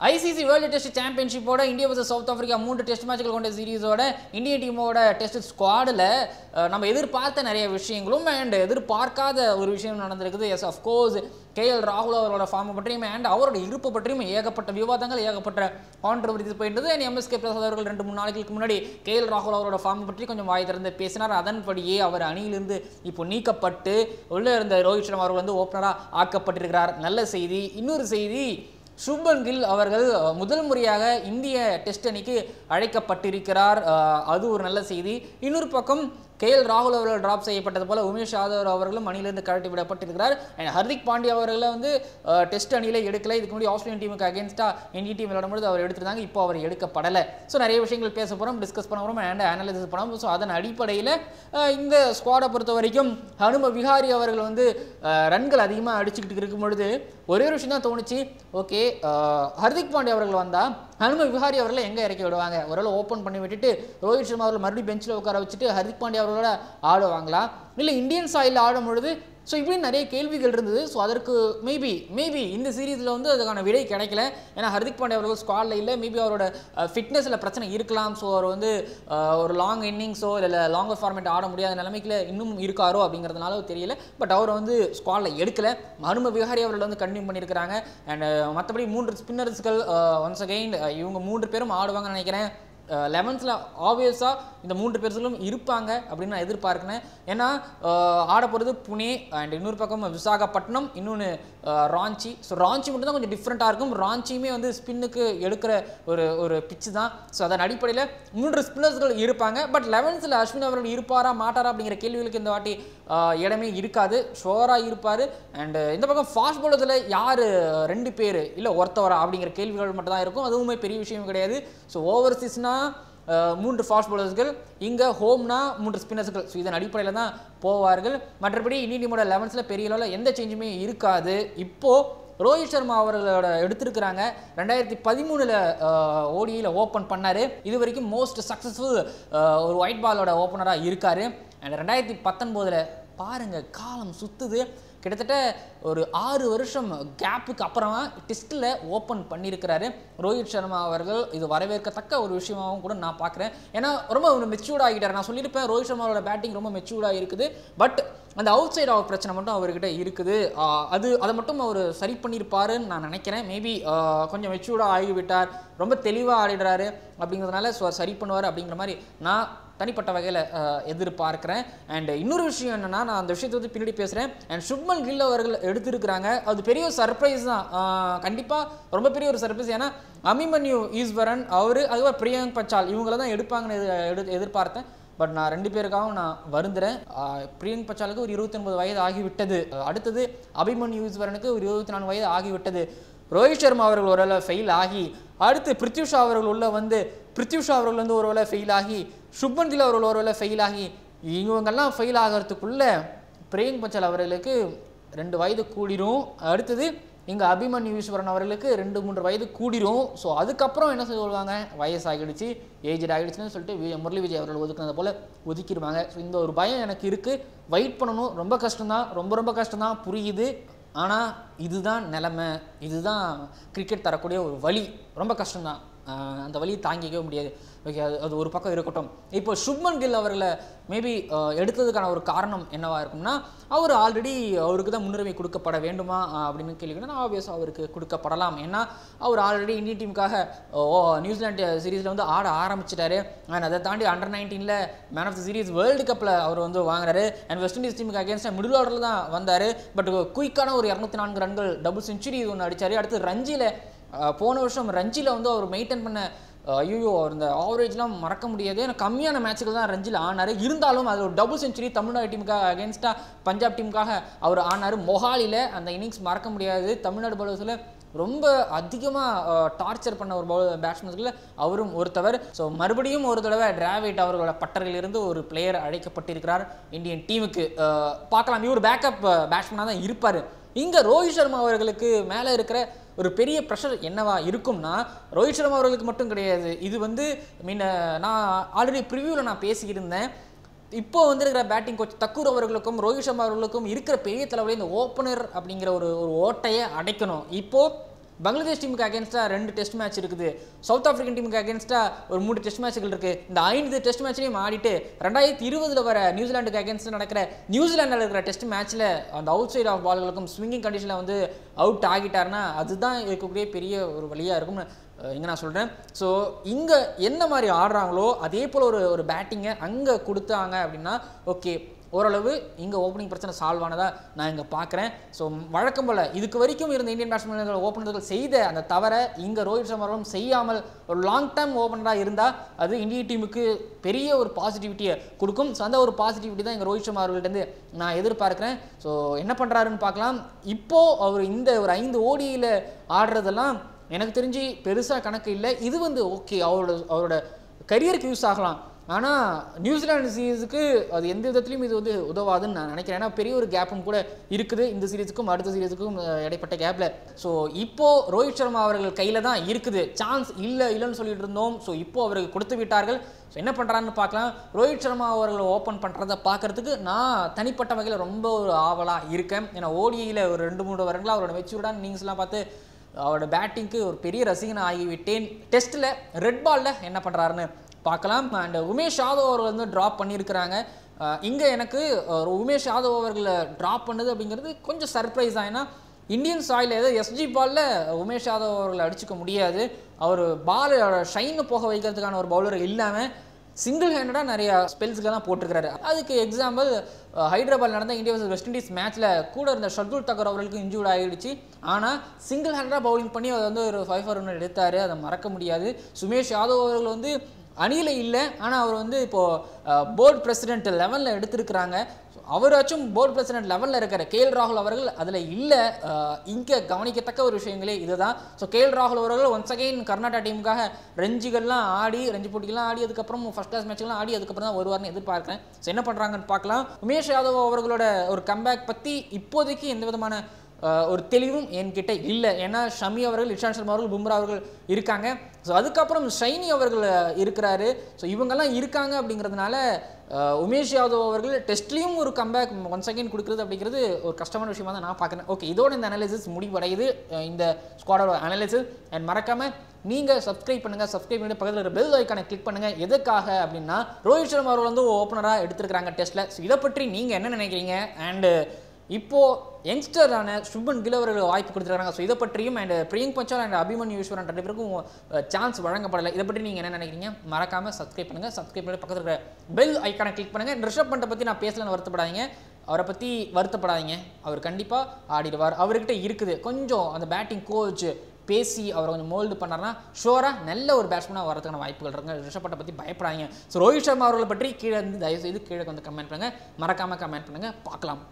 ICC world test சாம்பியன்ஷிப்போட India vs South Africa மூன்று test மேட்ச்கள் கொண்ட சீரிஸோட இந்திய டீமோட டெஸ்ட் ஸ்குவாடில் நம்ம எதிர்பார்த்த நிறைய விஷயங்களும் அண்ட் எதிர்பார்க்காத ஒரு விஷயம் நடந்திருக்குது எஸ் அஃப்கோர்ஸ் கே எல் ராகுல் அவரோட ஃபார்மை பற்றியும் அண்ட் அவரோட இருப்பு பற்றியும் ஏகப்பட்ட விவாதங்கள் ஏகப்பட்ட கான்ட்ரவர்சி போயிருந்தது அண்ட் எம்எஸ்கே பிரசாத் அவர்கள் ரெண்டு மூணு நாளைக்கு முன்னாடி கே எல் ராகுல் அவரோட ஃபார்மை பற்றி கொஞ்சம் வாய் திறந்து பேசினார் அதன்படியே அவர் அணியிலிருந்து இப்போ நீக்கப்பட்டு உள்ளே இருந்த ரோஹித் சர்மா அவர்கள் வந்து ஓப்பனராக ஆக்கப்பட்டிருக்கிறார் நல்ல செய்தி இன்னொரு செய்தி சுப்மன் கில் அவர்கள் அஹ், முதல் முறையாக இந்திய டெஸ்ட் அணிக்கு அழைக்கப்பட்டிருக்கிறார் அஹ், அது ஒரு நல்ல செய்தி இன்னொரு பக்கம் கே எல் ராகுல் அவர்கள் டிராப் செய்யப்பட்டது போல உமேஷ் யாதவ் அவர்களும் அணியிலிருந்து கழட்டி விடப்பட்டிருக்கிறார் அண்ட் ஹர்திக் பாண்டியா அவர்களை வந்து அஹ், டெஸ்ட் அணியில் எடுக்கல இதுக்கு முன்னாடி ஆஸ்திரேலியன் டீமுக்கு அகேன்ஸ்டாக இந்திய டீம் விளையாடும்போது அவர் எடுத்திருந்தாங்க இப்போ அவர் எடுக்கப்படலை ஸோ நிறைய விஷயங்கள் பேச போகிறோம் டிஸ்கஸ் பண்ண போகிறோம் அண்ட் அனலைசிஸ் பண்ண போகிறோம் ஸோ அதன் அடிப்படையில் இந்த ஸ்குவாடை பொறுத்த வரைக்கும் ஹனும விஹாரி அவர்கள் வந்து அஹ், ரன்கள் அதிகமாக அடிச்சுக்கிட்டு இருக்கும் பொழுது ஒரே ஒரு விஷயம் தான் தோணுச்சு ஓகே ஹர்திக் பாண்டியா அவர்கள் வந்தால் ஹனும விஹாரி அவர்களை எங்கே இறக்கி விடுவாங்க ஒருவேளை ஓப்பன் பண்ணி விட்டுட்டு ரோஹித் சர்மா அவர்கள் மறுபடியும் பெஞ்சில் உட்கார வச்சுட்டு ஹர்திக் பாண்டியா அவர்களோட ஆடுவாங்களா இல்லை இந்தியன் சாயில் ஆடும் பொழுது ஸோ இப்படி நிறைய கேள்விகள் இருந்தது ஸோ அதற்கு மேபி மேபி இந்த சீரீஸில் வந்து அதுக்கான விடை கிடைக்கல ஏன்னா ஹர்திக் பாண்டியா அவர்கள் ஸ்குவாடில் இல்லை மேபி அவரோட ஃபிட்னஸில் பிரச்சனை இருக்கலாம் ஸோ அவர் வந்து அஹ், ஒரு லாங் இன்னிங்ஸோ இல்லை லாங்கர் ஃபார்மேட் ஆட முடியாத நிலைமைக்குல இன்னும் இருக்காரோ அப்படிங்கிறதுனால தெரியல பட் அவர் வந்து ஸ்குவாடில் எடுக்கல ஹனும விஹாரி அவர்கள் வந்து கண்டினியூ பண்ணியிருக்கிறாங்க அண்ட் மற்றபடி மூன்று ஸ்பின்னர்ஸ்கள் ஒன்ஸ் அகெயின் இவங்க மூன்று பேரும் ஆடுவாங்கன்னு நினைக்கிறேன் லெவன்ஸில் ஆப்வியஸாக இந்த மூன்று பேர்களும் இருப்பாங்க அப்படின்னு நான் எதிர்பார்க்கிறேன் ஏன்னா அஹ், ஆட போகிறது புனே அண்ட் இன்னொரு பக்கம் விசாகப்பட்டினம் இன்னொன்று ராஞ்சி ஸோ ராஞ்சி மட்டும் தான் கொஞ்சம் டிஃப்ரெண்ட்டாக இருக்கும் ராஞ்சியுமே வந்து ஸ்பின்னுக்கு எடுக்கிற ஒரு ஒரு பிச்சு தான் ஸோ அதன் அடிப்படையில் மூன்று ஸ்பின்னர்ஸ்கள் இருப்பாங்க பட் லெவன்ஸில் அஸ்வின் அவர்கள் இருப்பாரா மாட்டாரா அப்படிங்கிற கேள்விகளுக்கு இந்த வாட்டி அஹ், இடமே இருக்காது ஷோராக இருப்பார் அண்ட் இந்த பக்கம் ஃபாஸ்ட் பவுலர்ஸில் யார் ரெண்டு பேர் இல்லை ஒருத்தவரா அப்படிங்கிற கேள்விகள் மட்டும் தான் இருக்கும் அதுவுமே பெரிய விஷயம் கிடையாது ஸோ ஓவர்சீஸ்னா மூன்று ஃபாஸ்ட் பவுலர்ஸ்கள் இங்கே ஹோம்னா மூன்று ஸ்பின்னர்ஸ்கள் ஸோ இதன் அடிப்படையில் தான் போவார்கள் மற்றபடி இந்திய டீமோட லெவன்ஸில் பெரிய அளவில் எந்த சேஞ்சுமே இருக்காது இப்போது ரோஹித் சர்மா அவர்களோட எடுத்திருக்கிறாங்க ரெண்டாயிரத்தி பதிமூணில் ஓடியில் ஓப்பன் பண்ணார் இது வரைக்கும் மோஸ்ட் சக்ஸஸ்ஃபுல் ஒரு ஒயிட் பாலோட ஓப்பனராக இருக்கார் அண்ட் ரெண்டாயிரத்தி பத்தொம்போதில் பாருங்க காலம் சுத்துது கிட்டத்தட்ட ஒரு ஆறு வருஷம் கேப்புக்கு அப்புறமா டெஸ்ட்டில் ஓப்பன் பண்ணியிருக்கிறாரு ரோஹித் சர்மா அவர்கள் இது வரவேற்கத்தக்க ஒரு விஷயமாகவும் கூட நான் பார்க்குறேன் ஏன்னா ரொம்ப ஒரு மெச்சூர்ட் ஆகிட்டார் நான் சொல்லியிருப்பேன் ரோஹித் சர்மாவோட பேட்டிங் ரொம்ப மெச்சூர்டாக இருக்குது பட் அந்த அவுட் சைட் ஆஃப் பிரச்சனை மட்டும் அவர்கிட்ட இருக்குது ஆஹ் அது அதை மட்டும் அவர் சரி பண்ணியிருப்பாருன்னு நான் நினைக்கிறேன் மேபி கொஞ்சம் மெச்சூர்டாக ஆகிவிட்டார் ரொம்ப தெளிவாக ஆடிடுறாரு அப்படிங்கிறதுனால ஸோ சரி பண்ணுவார் அப்படிங்கிற மாதிரி நான் தனிப்பட்ட வகையில் எதிர்பார்க்குறேன் அண்ட் இன்னொரு விஷயம் என்னன்னா நான் அந்த விஷயத்தை வந்து பின்னாடி பேசுகிறேன் அண்ட் சுப்மன் கில் அவர்கள் எடுத்திருக்கிறாங்க அது பெரிய ஒரு சர்ப்ரைஸ் தான் கண்டிப்பாக ரொம்ப பெரிய ஒரு சர்ப்ரைஸ் ஏன்னா அமிமன்யு ஈஸ்வரன் அவர் அதுக்கப்புறம் பிரியங்க் பச்சால் இவங்கள தான் எடுப்பாங்கன்னு எதிர் எடு எதிர்பார்த்தேன் பட் நான் ரெண்டு பேருக்காகவும் நான் வருந்துறேன் ஆஹ் பிரியங்க் பச்சாலுக்கு ஒரு இருபத்தொன்பது வயது ஆகிவிட்டது அஹ் அடுத்தது அபிமன்யு ஈஸ்வரனுக்கு ஒரு இருபத்தி நாலு வயது ஆகிவிட்டது ரோஹித் சர்மா அவர்கள் ஒருவேளை ஃபெயில் ஆகி அடுத்து பிருத்யூஷா அவர்கள் உள்ள வந்து பிருத்யூஷா அவர்கள் வந்து ஒருவேளை ஃபெயில் ஆகி சுப்மன் கில் அவர்கள் ஒருவேளை ஃபெயில் ஆகி இவங்கெல்லாம் ஃபெயில் ஆகிறதுக்குள்ள பிரியங்க் பச்சால் அவர்களுக்கு ரெண்டு வயது கூடிரும் அடுத்தது இங்கே அபிமன்யு ஈஸ்வரன் அவர்களுக்கு ரெண்டு மூன்று வயது கூடிரும் ஸோ அதுக்கப்புறம் என்ன சொல்லுவாங்க வயசாகிடுச்சு ஏஜ் ஆகிடுச்சுன்னு சொல்லிட்டு வி- முரளி விஜய் அவர்கள் ஒதுக்குனது போல் ஒதுக்கிடுவாங்க ஸோ இந்த ஒரு பயம் எனக்கு இருக்குது வெயிட் பண்ணணும் ரொம்ப கஷ்டம்தான் ரொம்ப ரொம்ப கஷ்டம்தான் புரியுது ஆனால் இதுதான் நிலமை இதுதான் கிரிக்கெட் தரக்கூடிய ஒரு வழி ரொம்ப கஷ்டம்தான் ஆஹ் அந்த வழியை தாங்கிக்கவே முடியாது ஓகே அது அது ஒரு பக்கம் இருக்கட்டும் இப்போ சுப்மன் கில் அவர்களை மேபி எடுத்ததுக்கான ஒரு காரணம் என்னவா இருக்கும்னா அவர் ஆல்ரெடி அவருக்கு தான் முன்னுரிமை கொடுக்கப்பட வேண்டுமா ஆஹ் அப்படின்னு கேள்விங்கன்னா ஆப்வியஸ் அவருக்கு கொடுக்கப்படலாம் ஏன்னா அவர் ஆல்ரெடி இந்தியன் டீமுக்காக ஓ நியூசிலாந்து சீரீஸில் வந்து ஆட ஆரம்பிச்சிட்டாரு அண்ட் அதை தாண்டி அண்டர் நைன்டீனில் man of the series world கப்பில் அவர் வந்து வாங்குறாரு அண்ட் வெஸ்ட் இண்டீஸ் டீமுக்கு அகேன்ஸ்டாக மிடில் ஆர்டரில் தான் வந்தார் பட் குயிக்கான ஒரு இரநூத்தி நான்கு ரன்கள் டபுள் செஞ்சுரி ஒன்று அடிச்சாரு அடுத்து ரஞ்சியில் அஹ் போன வருஷம் ரஞ்சியில் வந்து அவர் மெயின்டைன் பண்ண ஐயோ அவர் இந்த ஆவரேஜ்லாம் மறக்க முடியாது ஏன்னா கம்மியான மேட்ச்சுகள் தான் ரஞ்சில் ஆனார் இருந்தாலும் அது ஒரு டபுள் செஞ்சுரி தமிழ்நாடு டீமுக்காக அகேன்ஸ்டாக பஞ்சாப் டீமுக்காக அவர் ஆனார் மொஹாலியில் அந்த இன்னிங்ஸ் மறக்க முடியாது தமிழ்நாடு பவுலர்ஸில் ரொம்ப அதிகமாக டார்ச்சர் பண்ண ஒரு பவுலர் பேட்ஸ்மேன்ஸில் அவரும் ஒருத்தவர் ஸோ மறுபடியும் ஒரு தடவை டிராவிட் அவர்களோட பட்டறையிலிருந்து ஒரு பிளேயர் அழைக்கப்பட்டிருக்கிறார் இந்தியன் டீமுக்கு அஹ், பார்க்கலாம் இவர் பேக்கப் பேட்ஸ்மேனாக தான் இருப்பார் இங்கே ரோஹித் சர்மா அவர்களுக்கு மேலே இருக்கிற ஒரு பெரிய ப்ரெஷர் என்னவா இருக்கும்னா ரோஹித் சர்மா அவர்களுக்கு மட்டும் கிடையாது இது வந்து மீன் நான் ஆல்ரெடி ப்ரிவியூவில் நான் பேசியிருந்தேன் இப்போ வந்திருக்கிற பேட்டிங் கோச் தக்கூர் அவர்களுக்கும் ரோஹித் சர்மா அவர்களுக்கும் இருக்கிற பெரிய தலைவலி இந்த ஓப்பனர் அப்படிங்கிற ஒரு ஒரு ஓட்டையை அடைக்கணும் இப்போ பங்களாதேஷ் டீமுக்கு அகேன்ஸ்டாக ரெண்டு டெஸ்ட் மேட்ச் இருக்குது சவுத் ஆப்பிரிக்கன் டீமுக்கு அகேன்ஸ்டாக ஒரு மூணு டெஸ்ட் மேட்ச்கள் இருக்குது இந்த ஐந்து டெஸ்ட் மேட்ச்லையும் ஆடிட்டு ரெண்டாயிரத்தி இருபதில் வர நியூசிலாண்டுக்கு அகேன்ஸ்டாக நடக்கிற நியூசிலாண்டில் இருக்கிற டெஸ்ட் மேட்ச்சில் அந்த அவுட் சைட் ஆஃப் பால்களுக்கும் ஸ்விங்கிங் கண்டிஷனில் வந்து அவுட் ஆகிட்டாருன்னா அதுதான் இருக்கக்கூடிய பெரிய ஒரு வழியாக இருக்கும்னு இங்கே நான் சொல்கிறேன் ஸோ இங்கே என்ன மாதிரி ஆடுறாங்களோ அதே போல் ஒரு ஒரு பேட்டிங்கை அங்கே கொடுத்தாங்க அப்படின்னா ஓகே ஓரளவு இங்கே ஓப்பனிங் பிரச்சனை சால்வ் ஆனதா நான் இங்கே பார்க்குறேன் ஸோ வழக்கம் போல் இதுக்கு வரைக்கும் இருந்த இந்தியன் பேட்ஸ்மேன்கள் ஓப்பனர்கள் செய்த அந்த தவறை இங்கே ரோஹித் சர்மா அவர்களும் செய்யாமல் ஒரு லாங் டேர்ம் ஓப்பனராக இருந்தால் அது இந்திய டீமுக்கு பெரிய ஒரு பாசிட்டிவிட்டியை கொடுக்கும் ஸோ அந்த ஒரு பாசிட்டிவிட்டி தான் இங்கே ரோஹித் சர்மா அவர்கள்ட்டேருந்து நான் எதிர்பார்க்குறேன் ஸோ என்ன பண்ணுறாருன்னு பார்க்கலாம் இப்போது அவர் இந்த ஒரு ஐந்து ஓடியில் ஆடுறதெல்லாம் எனக்கு தெரிஞ்சு பெருசாக கணக்கு இல்லை இது வந்து ஓகே அவரோட அவரோட கரியருக்கு யூஸ் ஆகலாம் ஆனால் நியூசிலாந்து சீரீஸுக்கு அது எந்த விதத்துலையும் இது வந்து உதவாதுன்னு நான் நினைக்கிறேன் ஏன்னா பெரிய ஒரு கேப்பும் கூட இருக்குது இந்த சீரீஸுக்கும் அடுத்த சீரீஸுக்கும் அஹ், இடைப்பட்ட கேப்பில் ஸோ இப்போது ரோஹித் சர்மா அவர்கள் கையில் தான் இருக்குது சான்ஸ் இல்லை இல்லைன்னு சொல்லிட்டு இருந்தோம் ஸோ இப்போது அவருக்கு கொடுத்து விட்டார்கள் ஸோ என்ன பண்ணுறான்னு பார்க்கலாம் ரோஹித் சர்மா அவர்களை ஓப்பன் பண்ணுறதை பார்க்கறதுக்கு நான் தனிப்பட்ட வகையில் ரொம்ப ஒரு ஆவலாக இருக்கேன் ஏன்னா ஓடியில் ஒரு ரெண்டு மூணு வருடங்களா அவரோட மெச்சூர்டான இன்னிங்ஸ்லாம் பார்த்து அவரோட பேட்டிங்க்கு ஒரு பெரிய ரசிகன் ஆகிவிட்டேன் டெஸ்ட்டில் ரெட் பாலில் என்ன பண்ணுறாருன்னு பார்க்கலாம் அண்ட் உமேஷ் யாதவ் அவர் வந்து ட்ராப் பண்ணியிருக்கிறாங்க இங்கே எனக்கு அஹ், உமேஷ் யாதவ் அவர்களை ட்ராப் பண்ணது அப்படிங்கிறது கொஞ்சம் சர்ப்ரைஸ் தான் ஏன்னா இந்தியன் சாயில் ஏதோ எஸ்ஜி பாலில் உமேஷ் யாதவ் அவர்களை அடிச்சுக்க முடியாது அவர் பால் ஷைனு போக வைக்கிறதுக்கான ஒரு பவுலர் இல்லாமல் சிங்கிள் ஹேண்டடாக நிறைய ஸ்பெல்ஸ்க்கெல்லாம் போட்டிருக்காரு அதுக்கு எக்ஸாம்பிள் ஹைதராபாத் நடந்த இந்தியா vs வெஸ்ட் இண்டீஸ் மேட்ச்சில் கூட இருந்த ஷர்துல் தக்கர் அவர்களுக்கு இன்ஜூர்ட் ஆகிடுச்சு ஆனால் சிங்கிள் ஹேண்டடாக பவுலிங் பண்ணி அதை வந்து ஒரு ஃபைவ் ஃபார் ரன் எடுத்தார் அதை மறக்க முடியாது சுமேஷ் யாதவ் அவர்கள் வந்து அணியில் இல்லை ஆனால் அவர் வந்து இப்போது போர்டு பிரசிடென்ட் லெவலில் எடுத்திருக்கிறாங்க அவராச்சும் போர்டு பிரசிடென்ட் லெவலில் இருக்கிற கே எல் ராகுல் அவர்கள் அதில் இல்லை இங்கே கவனிக்கத்தக்க ஒரு விஷயங்களே இதுதான் ஸோ கே எல் ராகுல் அவர்கள் ஒன்ஸ் அகைன் கர்நாடகா டீமுக்காக ரஞ்சிகள்லாம் ஆடி ரஞ்சி போட்டிகள்லாம் ஆடி அதுக்கப்புறம் ஃபர்ஸ்ட் கிளாஸ் மேட்ச்லாம் ஆடி அதுக்கப்புறம் தான் வருவார்னு எதிர்பார்க்குறேன் ஸோ என்ன பண்ணுறாங்கன்னு பார்க்கலாம் உமேஷ் யாதவ் அவர்களோட ஒரு கம்பேக் பற்றி இப்போதைக்கு எந்த விதமான அஹ், ஒரு தெளிவும் என்கிட்ட இல்லை ஏன்னா ஷமி அவர்கள் இஷாந்த் சர்மா அவர்கள் பும்ரா அவர்கள் இருக்காங்க ஸோ அதுக்கப்புறம் ஷைனி அவர்கள் அஹ், இருக்கிறாரு ஸோ இவங்கெல்லாம் இருக்காங்க அப்படிங்கிறதுனால அஹ், உமேஷ் யாதவ் அவர்கள் டெஸ்ட்லேயும் ஒரு கம்பேக் ஒன் செகண்ட் கொடுக்குறது அப்படிங்கிறது ஒரு கஷ்டமான விஷயமா தான் நான் பார்க்குறேன் ஓகே இதோட இந்த அனாலிசிஸ் முடிவடையுது அஹ், இந்த ஸ்குவாடோட அனாலிசிஸ் அண்ட் மறக்காம நீங்கள் சப்ஸ்கிரைப் பண்ணுங்கள் சப்ஸ்கிரைப் பண்ணி பக்கத்தில் இருக்கிற பெல் ஐக்கானை கிளிக் பண்ணுங்கள் எதுக்காக அப்படின்னா ரோஹித் சர்மா அவர்கள் வந்து ஓப்பனராக எடுத்திருக்கிறாங்க டெஸ்ட்டில் ஸோ இதை பற்றி நீங்கள் என்ன நினைக்கிறீங்க அண்டு இப்போ யங்ஸ்டரான சுப்மன் கில் அவர்கள் வாய்ப்பு கொடுத்துருக்காங்க ஸோ இதை பற்றியும் அண்ட் பிரியங்க் பஞ்சால் அண்ட் அபிமன்யு ஈஸ்வரன் ரெண்டு பேருக்கும் சான்ஸ் வழங்கப்படலை இதை பற்றி நீங்கள் என்ன நினைக்கிறீங்க மறக்காமல் சப்ஸ்கிரைப் பண்ணுங்கள் சப்ஸ்கிரைப் பண்ணி பக்கத்தில் இருக்கிற பெல் ஐக்கானை கிளிக் பண்ணுங்கள் ரிஷப் பண்ட்டை பற்றி நான் பேசலன்னு வருத்தப்படாதீங்க அவரை பற்றி வருத்தப்படாதீங்க அவர் கண்டிப்பாக ஆடிடுவார் அவர்கிட்ட இருக்குது கொஞ்சம் அந்த பேட்டிங் கோச் பேசி அவரை கொஞ்சம் மோல்டு பண்ணார்னா ஷோராக நல்ல ஒரு பேட்ஸ்மேனாக வரதுக்கான வாய்ப்புகள் இருக்குங்க ரிஷப் பண்ட்டை பற்றி பயப்படாதீங்க ஸோ ரோஹித் சர்மா அவர்களை பற்றி கீழே இருந்து தயவுசெய்து கீழே வந்து கமெண்ட் பண்ணுங்கள் மறக்காமல் கமெண்ட் பண்ணுங்கள் பார்க்கலாம்